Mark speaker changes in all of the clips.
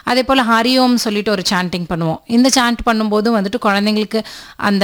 Speaker 1: அதே போல் ஹரியோம் சொல்லிட்டு ஒரு சாண்டிங் பண்ணுவோம் இந்த சாண்ட் பண்ணும்போது வந்துட்டு குழந்தைங்களுக்கு அந்த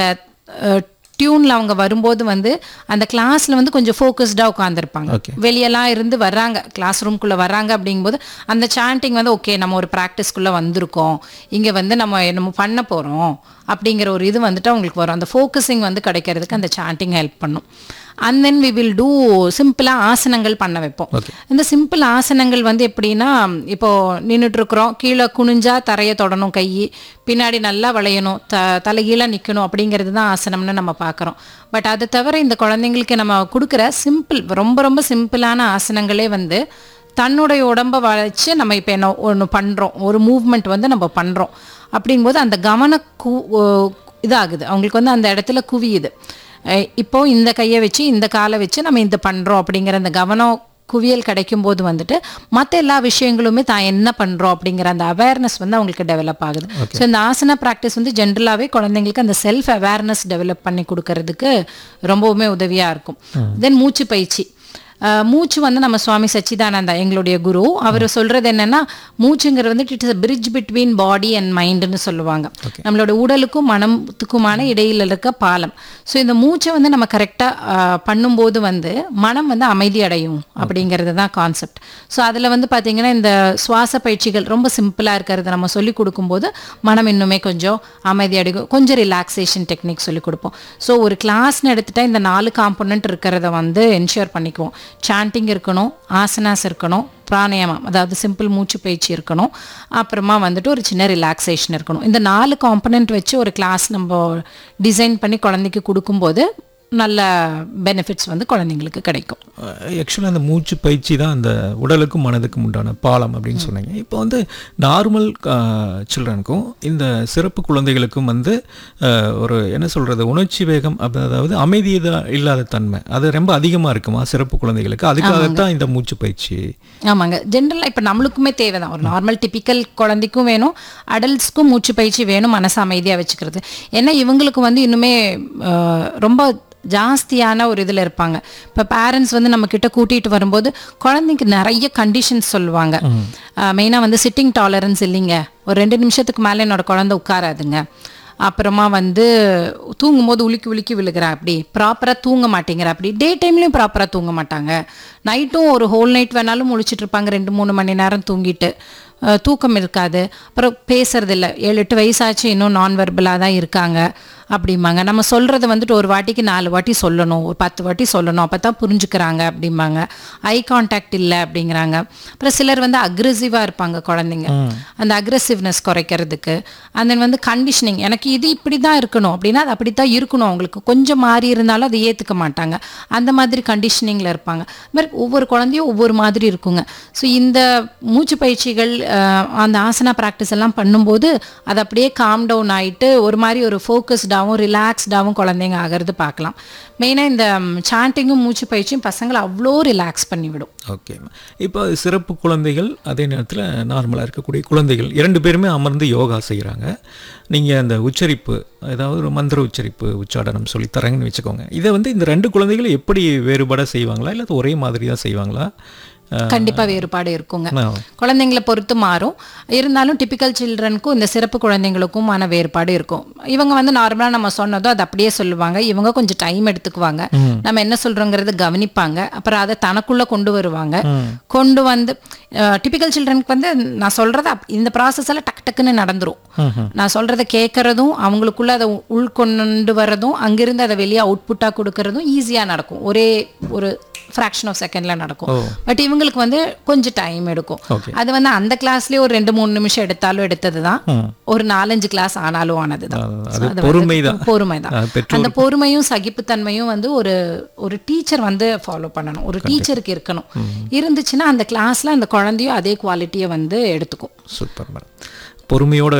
Speaker 1: டியூனில் அவங்க வரும்போது வந்து அந்த கிளாஸில் வந்து கொஞ்சம் ஃபோக்கஸ்டாக உட்காந்துருப்பாங்க
Speaker 2: Okay.
Speaker 1: வெளியெல்லாம் இருந்து வர்றாங்க கிளாஸ் ரூம்குள்ளே வர்றாங்க அப்படிங்கும்போது அந்த சாண்டிங் வந்து ஓகே நம்ம ஒரு ப்ராக்டிஸ்க்குள்ளே வந்திருக்கோம் இங்கே வந்து நம்ம நம்ம பண்ண போகிறோம் அப்படிங்கிற ஒரு இது வந்துட்டு அவங்களுக்கு வரும் அந்த ஃபோக்கஸிங் வந்து கிடைக்கிறதுக்கு அந்த சாண்டிங் ஹெல்ப் பண்ணும் and then we will do சிம்பிளாக ஆசனங்கள் பண்ண வைப்போம் இந்த சிம்பிள் ஆசனங்கள் வந்து எப்படின்னா இப்போ நின்றுட்டு இருக்கிறோம் கீழே குனிஞ்சா தரையை தொடணும் கை பின்னாடி நல்லா வளையணும் த தலைகீழாக நிற்கணும் அப்படிங்கிறது தான் ஆசனம்னு நம்ம பார்க்குறோம் பட் அதை தவிர இந்த குழந்தைங்களுக்கு நம்ம கொடுக்குற சிம்பிள் ரொம்ப ரொம்ப சிம்பிளான ஆசனங்களே வந்து தன்னுடைய உடம்பை வளைச்சு நம்ம இப்போ என்ன ஒன்று பண்ணுறோம் ஒரு மூவ்மெண்ட் வந்து நம்ம பண்ணுறோம் அப்படிங்கும்போது அந்த கவன கு ஓ- இதாகுது அவங்களுக்கு வந்து அந்த இடத்துல குவியுது அஹ் இப்போ இந்த கையை வச்சு இந்த காலை வச்சு நம்ம இந்த பண்ணுறோம் அப்படிங்கிற அந்த கவனம் குவியல் கிடைக்கும் போது வந்துட்டு மற்ற எல்லா விஷயங்களுமே தான் என்ன பண்ணுறோம் அப்படிங்கிற அந்த அவேர்னஸ் வந்து அவங்களுக்கு டெவலப் ஆகுது ஸோ இந்த ஆசன ப்ராக்டிஸ் வந்து ஜென்ரலாகவே குழந்தைங்களுக்கு அந்த செல்ஃப் அவேர்னஸ் டெவலப் பண்ணி கொடுக்கறதுக்கு ரொம்பவுமே உதவியாக இருக்கும் தென் மூச்சு பயிற்சி அஹ் மூச்சு வந்து நம்ம சுவாமி சச்சிதானந்தா எங்களுடைய குரு அவர் சொல்றது என்னன்னா மூச்சுங்கிறது வந்து it is bridge between body and மைண்டுன்னு சொல்லுவாங்க நம்மளோட உடலுக்கும் மனத்துக்குமான இடையில இருக்க பாலம் ஸோ இந்த மூச்சை வந்து நம்ம கரெக்டாக பண்ணும்போது வந்து மனம் வந்து அமைதி அடையும் அப்படிங்கிறது தான் கான்செப்ட் ஸோ அதில் வந்து பார்த்தீங்கன்னா இந்த சுவாச பயிற்சிகள் ரொம்ப சிம்பிளாக இருக்கிறத நம்ம சொல்லி கொடுக்கும்போது மனம் இன்னுமே கொஞ்சம் அமைதி அடையும் கொஞ்சம் ரிலாக்ஸேஷன் டெக்னிக் சொல்லி கொடுப்போம் ஸோ ஒரு கிளாஸ்னு எடுத்துட்டா இந்த நாலு காம்பனண்ட் இருக்கிறத வந்து என்ஷூர் பண்ணிக்குவோம் சாண்டிங் இருக்கணும் ஆசனாஸ் இருக்கணும் பிராணாயாமம் அதாவது சிம்பிள் மூச்சு பயிற்சி இருக்கணும் அப்புறமா வந்துட்டு ஒரு சின்ன ரிலாக்ஸேஷன் இருக்கணும் இந்த நாலு காம்பனண்ட் வச்சு ஒரு கிளாஸ் நம்ம டிசைன் பண்ணி குழந்தைக்கு கொடுக்கும்போது நல்ல பெனிஃபிட்ஸ் வந்து குழந்தைங்களுக்கு கிடைக்கும்
Speaker 2: ஆக்சுவலாக அந்த மூச்சு பயிற்சி தான் அந்த உடலுக்கும் மனதுக்கும் உண்டான பாலம் அப்படின்னு சொன்னீங்க இப்போ வந்து நார்மல் சில்ட்ரனுக்கும் இந்த சிறப்பு குழந்தைகளுக்கும் வந்து அஹ், ஒரு என்ன சொல்கிறது உணர்ச்சி வேகம் அப்ப அதாவது அமைதி இல்லாத தன்மை அது ரொம்ப அதிகமாக இருக்குமா சிறப்பு குழந்தைகளுக்கு அதுக்காகத்தான் இந்த மூச்சு பயிற்சி
Speaker 1: ஆமாங்க ஜென்ரலாக இப்போ நம்மளுக்குமே தேவை தான் ஒரு நார்மல் டிபிக்கல் குழந்தைக்கும் வேணும் அடல்ட்ஸ்க்கும் மூச்சு பயிற்சி வேணும் மனசு அமைதியாக வச்சுக்கிறது ஏன்னா இவங்களுக்கு வந்து இன்னுமே அஹ், ரொம்ப ஜாஸ்தியான ஒரு இதில் இருப்பாங்க இப்போ பேரண்ட்ஸ் வந்து நம்ம கிட்ட கூட்டிகிட்டு வரும்போது குழந்தைக்கு நிறைய கண்டிஷன்ஸ் சொல்லுவாங்க மெயினாக வந்து சிட்டிங் டாலரன்ஸ் இல்லைங்க ஒரு ரெண்டு நிமிஷத்துக்கு மேலே என்னோட குழந்தை உட்காராதுங்க அப்புறமா வந்து தூங்கும்போது உலுக்கி உலுக்கி விழுகிறா அப்படி ப்ராப்பராக தூங்க மாட்டேங்கிற அப்படி டே டைம்லேயும் ப்ராப்பராக தூங்க மாட்டாங்க நைட்டும் ஒரு ஹோல் நைட் வேணாலும் முழிச்சிட்டு இருப்பாங்க ரெண்டு மூணு மணி நேரம் தூங்கிட்டு அஹ், தூக்கம் இருக்காது அப்புறம் பேசுறது இல்லை ஏழு எட்டு வயசாச்சு இன்னும் நான் வெர்பலாக தான் இருக்காங்க அப்படிம்பாங்க நம்ம சொல்கிறத வந்துட்டு ஒரு வாட்டிக்கு நாலு வாட்டி சொல்லணும் ஒரு பத்து வாட்டி சொல்லணும் அப்போ தான் புரிஞ்சுக்கிறாங்க அப்படிம்பாங்க ஐ கான்டாக்ட் இல்லை அப்படிங்கிறாங்க அப்புறம் சிலர் வந்து அக்ரெசிவாக இருப்பாங்க குழந்தைங்க அந்த அக்ரெசிவ்னஸ் குறைக்கிறதுக்கு and then வந்து கண்டிஷனிங் எனக்கு இது இப்படி தான் இருக்கணும் அப்படின்னா அது அப்படி தான் இருக்கணும் அவங்களுக்கு கொஞ்சம் மாறி இருந்தாலும் அதை ஏற்றுக்க மாட்டாங்க அந்த மாதிரி கண்டிஷனிங்கில் இருப்பாங்க அது மாதிரி ஒவ்வொரு குழந்தையும் ஒவ்வொரு மாதிரி இருக்குங்க ஸோ இந்த மூச்சு பயிற்சிகள் அஹ், அந்த ஆசனா ப்ராக்டிஸ் எல்லாம் பண்ணும்போது அது அப்படியே காம் டவுன் ஆயிட்டு ஒரு மாதிரி ஒரு ஃபோக்கஸ்டாகவும் ரிலாக்ஸ்டாகவும் குழந்தைங்க ஆகிறது பார்க்கலாம் மெயினாக இந்த சாண்டிங்கும் மூச்சு பயிற்சியும் பசங்களை அவ்வளோ ரிலாக்ஸ் பண்ணிவிடும்
Speaker 2: ஓகே இப்போ சிறப்பு குழந்தைகள் அதே நேரத்தில் நார்மலாக இருக்கக்கூடிய குழந்தைகள் இரண்டு பேருமே அமர்ந்து யோகா செய்கிறாங்க நீங்கள் அந்த உச்சரிப்பு ஏதாவது ஒரு மந்திர உச்சரிப்பு உச்சாடனம் சொல்லி தரேங்கன்னு வச்சுக்கோங்க இதை வந்து இந்த ரெண்டு குழந்தைகளும் எப்படி வேறுபட செய்வாங்களா இல்லை ஒரே மாதிரி தான் செய்வாங்களா அஹ்,
Speaker 1: கண்டிப்பா வேறுபாடு இருக்குங்க
Speaker 2: ஆ.
Speaker 1: குழந்தைங்களை பொறுத்து மாறும் இருந்தாலும் டிபிக்கல் சில்ட்ரனுக்கும் இந்த சிறப்பு குழந்தைங்களுக்குமான வேறுபாடு இருக்கும் இவங்க வந்து நார்மலா நம்ம சொன்னதோ அது அப்படியே சொல்லுவாங்க இவங்க கொஞ்சம் டைம் எடுத்துக்குவாங்க நம்ம என்ன சொல்றோங்கிறது கவனிப்பாங்க அப்புறம் அதை தனக்குள்ள கொண்டு வருவாங்க கொண்டு வந்து டிபிக்கல் சில்ட்ரனுக்கு வந்து நான் சொல்றத அப்- இந்த ப்ராசஸ் எல்லாம் டக்கு டக்குன்னு நடந்துரும் நான் சொல்றத கேட்கறதும் அவங்களுக்குள்ள அதை உ- உள்கொண்டு வர்றதும் அங்கிருந்து அதை வெளியே அவுட்புட்டா கொடுக்கறதும் ஈஸியா நடக்கும் ஒரே ஒரு ஃப்ராக்ஷன் ஆஃப் செகண்ட்ல நடக்கும் பட் இவங்களுக்கு வந்து கொஞ்சம் டைம் எடுக்கும்
Speaker 2: Okay.
Speaker 1: அது வந்து அந்த கிளாஸ்லயே ஒரு ரெண்டு மூணு நிமிஷம் எடுத்தாலும் எடுத்தது தான் ஒரு நாலஞ்சு கிளாஸ் ஆனாலும் ஆனது தான்
Speaker 2: அது பொறுமைதான்.
Speaker 1: பொறுமை தான்
Speaker 2: அது பெற்றோர்
Speaker 1: அந்த பொறுமையும் சகிப்புத்தன்மையும் வந்து ஒரு ஒரு டீச்சர் வந்து ஃபாலோ பண்ணணும் ஒரு டீச்சருக்கு இருக்கணும் இருந்துச்சுன்னா அந்த கிளாஸ்ல அந்த குழந்தையும் அதே குவாலிட்டியை வந்து எடுத்துக்கும்
Speaker 2: சூப்பர் மேடம் பொறுமையோட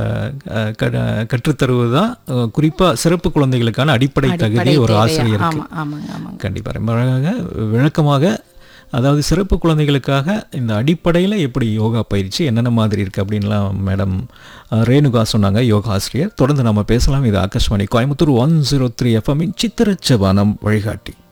Speaker 2: அஹ், க- கற்றுத்தருவது தான் குறிப்பாக சிறப்பு குழந்தைகளுக்கான அடிப்படை தகுதி ஒரு
Speaker 1: தேவையா?
Speaker 2: ஆசிரியருக்கு
Speaker 1: ஆமா ஆமாங்க ஆமாங்க
Speaker 2: கண்டிப்பாக ரொம்ப அழகாக விளக்கமாக அதாவது சிறப்பு குழந்தைகளுக்காக இந்த அடிப்படையில் எப்படி யோகா பயிற்சி என்னென்ன மாதிரி இருக்குது அப்படின்லாம் மேடம் அஹ், ரேணுகா சொன்னாங்க யோகா ஆசிரியர் தொடர்ந்து நம்ம பேசலாம் இது Akashvani Coimbatore one zero three எஃப்எம்மின் சித்திரச்சபானம் வழிகாட்டி